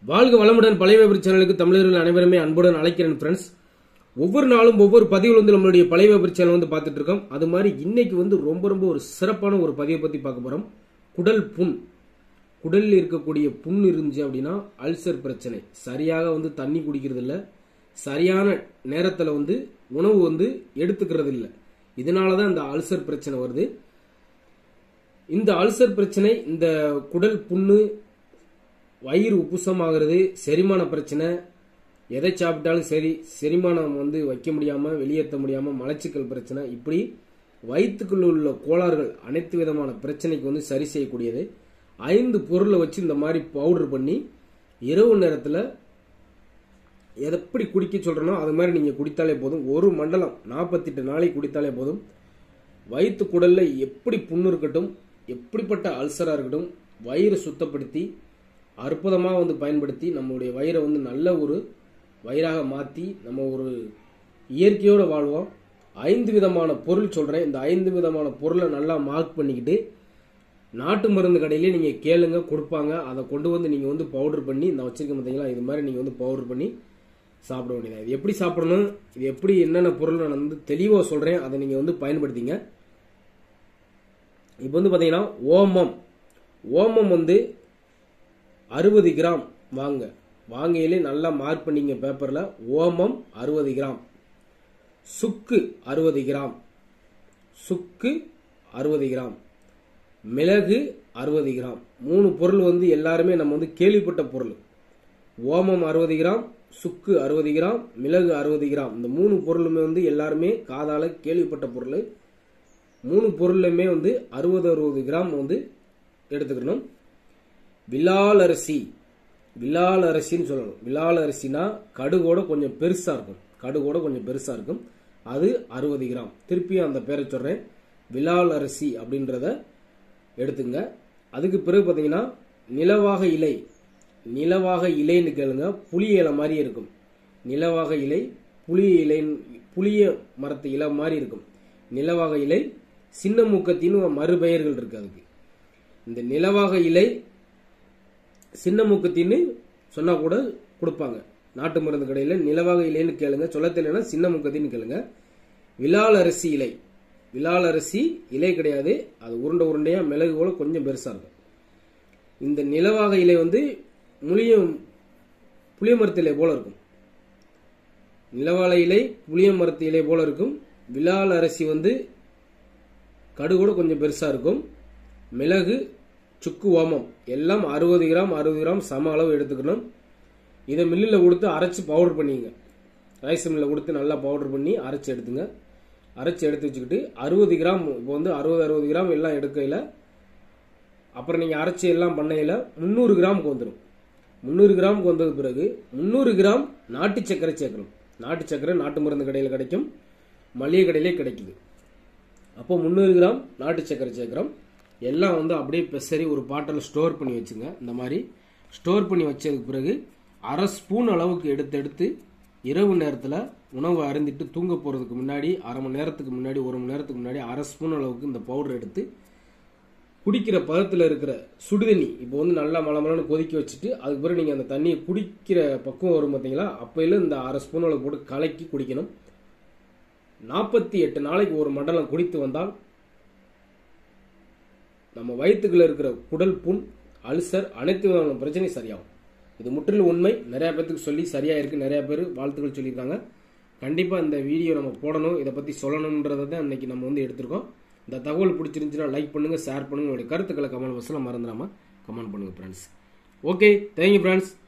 வாழ்க வளமுடன் பழைய வியாபாரி சேனலுக்கு தமிழர்கள் அனைவருமே அன்புடன் அழைக்கிறேன் ஃப்ரெண்ட்ஸ் ஒவ்வொரு நாளும் ஒவ்வொரு பதிவில் வந்து நம்மளுடைய பழைய வியாபாரி சேனல் வந்து பார்த்துட்டு இருக்கோம் அது மாதிரி இன்னைக்கு வந்து ரொம்ப ரொம்ப ஒரு சிறப்பான ஒரு பதிவை பற்றி பார்க்க போகிறோம் குடல் புண் குடலில் இருக்கக்கூடிய புண் இருந்துச்சு அப்படின்னா அல்சர் பிரச்சனை சரியாக வந்து தண்ணி குடிக்கிறது இல்ல சரியான நேரத்தில் வந்து உணவு வந்து எடுத்துக்கிறது இல்லை இதனால தான் இந்த அல்சர் பிரச்சனை வருது இந்த அல்சர் பிரச்சனை இந்த குடல் புண்ணு வயிறு உப்புசமாகிறது செரிமான பிரச்சனை எதை சாப்பிட்டாலும் சரி செரிமானம் வந்து வைக்க முடியாம வெளியேற்ற முடியாம மலச்சிக்கல் பிரச்சனை இப்படி வயிற்றுக்குள்ள உள்ள கோளாறுகள் அனைத்து விதமான பிரச்சனைக்கு வந்து சரி செய்யக்கூடியது ஐந்து பொருளை வச்சு இந்த மாதிரி பவுடர் பண்ணி இரவு நேரத்தில் எப்படி குடிக்க சொல்றனோ அது மாதிரி நீங்க குடித்தாலே போதும் ஒரு மண்டலம் நாற்பத்தெட்டு நாளைக்கு குடித்தாலே போதும் வயிற்று குடல்ல எப்படி புண்ணு இருக்கட்டும் எப்படிப்பட்ட அல்சரா இருக்கட்டும் வயிறை சுத்தப்படுத்தி அற்புதமாக வந்து பயன்படுத்தி நம்மளுடைய வயிறை வந்து நல்ல ஒரு வயிறாக மாற்றி நம்ம ஒரு இயற்கையோடு வாழ்வோம் ஐந்து விதமான பொருள் சொல்கிறேன் இந்த ஐந்து விதமான பொருளை நல்லா மார்க் பண்ணிக்கிட்டு நாட்டு மருந்து கடையிலே நீங்கள் கேளுங்க கொடுப்பாங்க அதை கொண்டு வந்து நீங்கள் வந்து பவுடர் பண்ணி இந்த வச்சிருக்க பார்த்தீங்களா இது மாதிரி நீங்கள் வந்து பவுடர் பண்ணி சாப்பிட வேண்டியது இது எப்படி சாப்பிடணும் இது எப்படி என்னென்ன பொருள் நான் வந்து தெளிவாக சொல்கிறேன் அதை நீங்கள் வந்து பயன்படுத்திங்க இப்போ வந்து பார்த்தீங்கன்னா ஓமம் ஓமம் வந்து அறுபது கிராம் வாங்க வாங்கையிலே நல்லா மார்க் பண்ணிங்க பேப்பரில் ஓமம் அறுபது கிராம் சுக்கு அறுபது கிராம் சுக்கு அறுபது கிராம் மிளகு அறுபது கிராம் மூணு பொருள் வந்து எல்லாருமே நம்ம வந்து கேள்விப்பட்ட பொருள் ஓமம் அறுபது கிராம் சுக்கு அறுபது கிராம் மிளகு அறுபது கிராம் இந்த மூணு பொருளுமே வந்து எல்லாருமே காதால கேள்விப்பட்ட பொருள் மூணு பொருளுமே வந்து அறுபது அறுபது கிராம் வந்து எடுத்துக்கணும் விலால் அரிசி விலால் அரிசின்னு சொல்லணும் விலால் அரிசினா கடுகோட கொஞ்சம் பெருசா இருக்கும் கடுகோட கொஞ்சம் பெருசா இருக்கும் அது அறுபது கிராம் திருப்பியும் அந்த பேரை சொல்றேன் விலால் அரிசி அப்படின்றத எடுத்துங்க அதுக்கு பிறகு பார்த்தீங்கன்னா நிலவாக இலை நிலவாக இலைன்னு கேளுங்க புளிய இலை மாதிரி இருக்கும் நிலவாக இலை புளிய இலை புளிய மரத்து இலை மாதிரி இருக்கும் நிலவாக இலை சின்ன மூக்கத்தின் மறுபெயர்கள் இருக்கு அதுக்கு இந்த நிலவாக இலை சின்ன மூக்கத்தின்னு சொன்னா கூட கொடுப்பாங்க நாட்டு மருந்து கடையில் நிலவாக இலைன்னு கேளுங்க சொல்ல தெரியலனா சின்ன மூக்கத்தின்னு கேளுங்க விலால் அரிசி இலை விலால் அரிசி இலை கிடையாது அது உருண்டை உருண்டையா மிளகு போல கொஞ்சம் பெருசா இருக்கும் இந்த நிலவாக இலை வந்து முளிய புளிய மரத்து இலை போல இருக்கும் நிலவாழை இலை புளிய மரத்து இலை போல இருக்கும் விலால் அரிசி வந்து கடுகோட கொஞ்சம் பெருசா இருக்கும் மிளகு சுக்கு ஓமம் எல்லாம் அறுபது கிராம் அறுபது கிராம் சம அளவு எடுத்துக்கணும் இதை மில்லில் கொடுத்து அரைச்சி பவுடர் பண்ணிங்க ரைஸ் மில்லில் கொடுத்து நல்லா பவுடர் பண்ணி அரைச்சி எடுத்துங்க அரைச்சி எடுத்து வச்சுக்கிட்டு அறுபது கிராம் இப்போ வந்து அறுபது அறுபது கிராம் எல்லாம் எடுக்கையில் அப்புறம் நீங்கள் அரைச்சி எல்லாம் பண்ணையில் முந்நூறு கிராமுக்கு வந்துடும் முந்நூறு கிராமுக்கு வந்தது பிறகு முந்நூறு கிராம் நாட்டு சர்க்கரை சேர்க்கணும் நாட்டு சர்க்கரை நாட்டு மருந்து கடையில் கிடைக்கும் மளிகை கடையிலே கிடைக்குது அப்போ முந்நூறு கிராம் நாட்டு சர்க்கரை சேர்க்குறோம் எல்லாம் வந்து அப்படியே பெசரி ஒரு பாட்டில் ஸ்டோர் பண்ணி வச்சுங்க இந்த மாதிரி ஸ்டோர் பண்ணி வச்சதுக்கு பிறகு அரை ஸ்பூன் அளவுக்கு எடுத்து எடுத்து இரவு நேரத்தில் உணவு அருந்திட்டு தூங்க போகிறதுக்கு முன்னாடி அரை மணி நேரத்துக்கு முன்னாடி ஒரு மணி நேரத்துக்கு முன்னாடி அரை ஸ்பூன் அளவுக்கு இந்த பவுடர் எடுத்து குடிக்கிற பதத்தில் இருக்கிற சுடுதண்ணி இப்போ வந்து நல்லா மலமலன்னு கொதிக்க வச்சுட்டு அதுக்கு பிறகு நீங்கள் அந்த தண்ணியை குடிக்கிற பக்குவம் வரும் பார்த்தீங்களா அப்பையில இந்த அரை ஸ்பூன் அளவு போட்டு கலக்கி குடிக்கணும் நாற்பத்தி எட்டு நாளைக்கு ஒரு மண்டலம் குடித்து வந்தால் நம்ம வயிற்றுக்குள்ள இருக்கிற குடல் புண் அல்சர் அனைத்து விதமான பிரச்சனையும் சரியாகும் இது முற்றிலும் உண்மை நிறைய பேர்த்துக்கு சொல்லி சரியா இருக்கு நிறைய பேர் வாழ்த்துக்கள் சொல்லியிருக்காங்க கண்டிப்பா இந்த வீடியோ நம்ம போடணும் இதை பத்தி சொல்லணுன்றதை தான் இன்னைக்கு நம்ம வந்து எடுத்திருக்கோம் இந்த தகவல் பிடிச்சிருந்துச்சுன்னா லைக் பண்ணுங்க ஷேர் பண்ணுங்க உங்களுடைய கருத்துக்களை கமெண்ட் பாக்ஸ்ல மறந்துடாம கமெண்ட் பண்ணுங்க ஃப்ரெண்ட்ஸ் ஓகே தேங்க்யூ ஃப்ரெண்ட்ஸ்